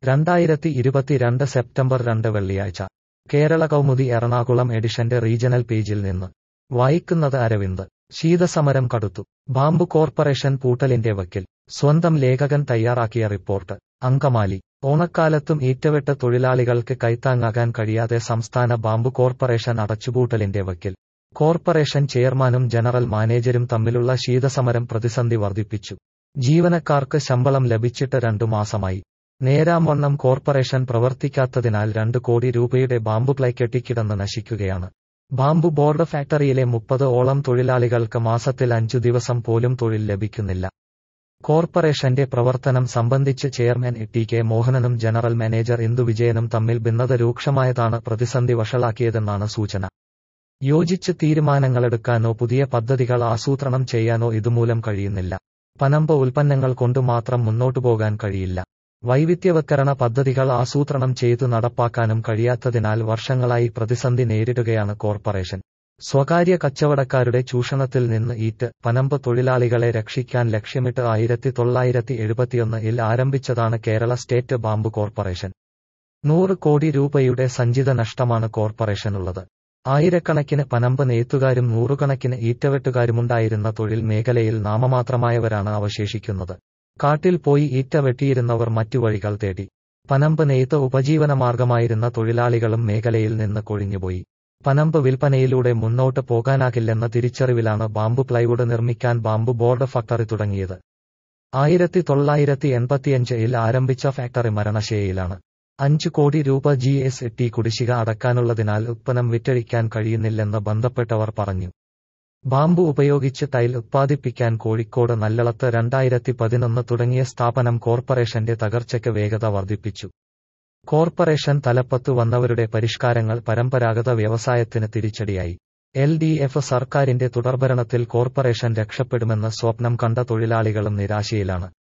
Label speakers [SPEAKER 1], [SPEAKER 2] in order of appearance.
[SPEAKER 1] രണ്ടായിരത്തി ഇരുപത്തിരണ്ട് സെപ്റ്റംബർ രണ്ട് വെള്ളിയാഴ്ച കേരള കൗമുദി എറണാകുളം എഡിഷന്റെ റീജണൽ പേജിൽ നിന്ന് വായിക്കുന്നത് അരവിന്ദ് ശീതസമരം കടുത്തു ബാംബു കോർപ്പറേഷൻ പൂട്ടലിന്റെ വക്കിൽ സ്വന്തം ലേഖകൻ തയ്യാറാക്കിയ റിപ്പോർട്ട് അങ്കമാലി ഓണക്കാലത്തും ഈറ്റവെട്ട് തൊഴിലാളികൾക്ക് കൈത്താങ്ങാകാൻ കഴിയാതെ സംസ്ഥാന ബാംബു കോർപ്പറേഷൻ അടച്ചുപൂട്ടലിന്റെ വക്കിൽ കോർപ്പറേഷൻ ചെയർമാനും ജനറൽ മാനേജരും തമ്മിലുള്ള ശീതസമരം പ്രതിസന്ധി വർദ്ധിപ്പിച്ചു ജീവനക്കാർക്ക് ശമ്പളം ലഭിച്ചിട്ട് രണ്ടു മാസമായി നേരാംവണ്ണം കോർപ്പറേഷൻ പ്രവർത്തിക്കാത്തതിനാൽ രണ്ട് കോടി രൂപയുടെ ബാംബു പ്ലൈ കെട്ടിക്കിടന്ന് നശിക്കുകയാണ് ബാംബു ബോർഡ് ഫാക്ടറിയിലെ മുപ്പത് ഓളം തൊഴിലാളികൾക്ക് മാസത്തിൽ അഞ്ചു ദിവസം പോലും തൊഴിൽ ലഭിക്കുന്നില്ല കോർപ്പറേഷന്റെ പ്രവർത്തനം സംബന്ധിച്ച് ചെയർമാൻ ടി കെ മോഹനനും ജനറൽ മാനേജർ ഇന്ദു വിജയനും തമ്മിൽ ഭിന്നത രൂക്ഷമായതാണ് പ്രതിസന്ധി വഷളാക്കിയതെന്നാണ് സൂചന യോജിച്ച് തീരുമാനങ്ങളെടുക്കാനോ പുതിയ പദ്ധതികൾ ആസൂത്രണം ചെയ്യാനോ ഇതുമൂലം കഴിയുന്നില്ല പനമ്പ് ഉൽപ്പന്നങ്ങൾ കൊണ്ട് മാത്രം മുന്നോട്ടു പോകാൻ കഴിയില്ല വൈവിധ്യവത്കരണ പദ്ധതികൾ ആസൂത്രണം ചെയ്തു നടപ്പാക്കാനും കഴിയാത്തതിനാൽ വർഷങ്ങളായി പ്രതിസന്ധി നേരിടുകയാണ് കോർപ്പറേഷൻ സ്വകാര്യ കച്ചവടക്കാരുടെ ചൂഷണത്തിൽ നിന്ന് ഈറ്റ് പനമ്പ് തൊഴിലാളികളെ രക്ഷിക്കാൻ ലക്ഷ്യമിട്ട് ആയിരത്തി തൊള്ളായിരത്തി എഴുപത്തിയൊന്നിൽ ആരംഭിച്ചതാണ് കേരള സ്റ്റേറ്റ് ബാംബു കോർപ്പറേഷൻ നൂറ് കോടി രൂപയുടെ സഞ്ചിത നഷ്ടമാണ് കോർപ്പറേഷനുള്ളത് ആയിരക്കണക്കിന് പനമ്പ് നെയ്ത്തുകാരും നൂറുകണക്കിന് ഈറ്റവെട്ടുകാരുമുണ്ടായിരുന്ന തൊഴിൽ മേഖലയിൽ നാമമാത്രമായവരാണ് അവശേഷിക്കുന്നത് കാട്ടിൽ പോയി ഈറ്റ വെട്ടിയിരുന്നവർ മറ്റു വഴികൾ തേടി പനമ്പ് നെയ്ത്ത് ഉപജീവനമാർഗമായിരുന്ന തൊഴിലാളികളും മേഖലയിൽ നിന്ന് കൊഴിഞ്ഞുപോയി പനമ്പ് വിൽപ്പനയിലൂടെ മുന്നോട്ട് പോകാനാകില്ലെന്ന തിരിച്ചറിവിലാണ് ബാംബു പ്ലൈവുഡ് നിർമ്മിക്കാൻ ബാംബു ബോർഡ് ഫാക്ടറി തുടങ്ങിയത് ആയിരത്തി തൊള്ളായിരത്തി എൺപത്തിയഞ്ചിൽ ആരംഭിച്ച ഫാക്ടറി മരണശേയിലാണ് അഞ്ചു കോടി രൂപ ജി എസ് ടി കുടിശ്ശിക അടക്കാനുള്ളതിനാൽ ഉത്പന്നം വിറ്റഴിക്കാൻ കഴിയുന്നില്ലെന്ന് ബന്ധപ്പെട്ടവർ പറഞ്ഞു ബാംബു ഉപയോഗിച്ച് ടൈൽ ഉത്പാദിപ്പിക്കാൻ കോഴിക്കോട് നല്ലളത്ത് രണ്ടായിരത്തി പതിനൊന്ന് തുടങ്ങിയ സ്ഥാപനം കോർപ്പറേഷന്റെ തകർച്ചയ്ക്ക് വേഗത വർദ്ധിപ്പിച്ചു കോർപ്പറേഷൻ തലപ്പത്തു വന്നവരുടെ പരിഷ്കാരങ്ങൾ പരമ്പരാഗത വ്യവസായത്തിന് തിരിച്ചടിയായി എൽ ഡി എഫ് സർക്കാരിന്റെ തുടർഭരണത്തിൽ കോർപ്പറേഷൻ രക്ഷപ്പെടുമെന്ന് സ്വപ്നം കണ്ട തൊഴിലാളികളും നിരാശയിലാണ്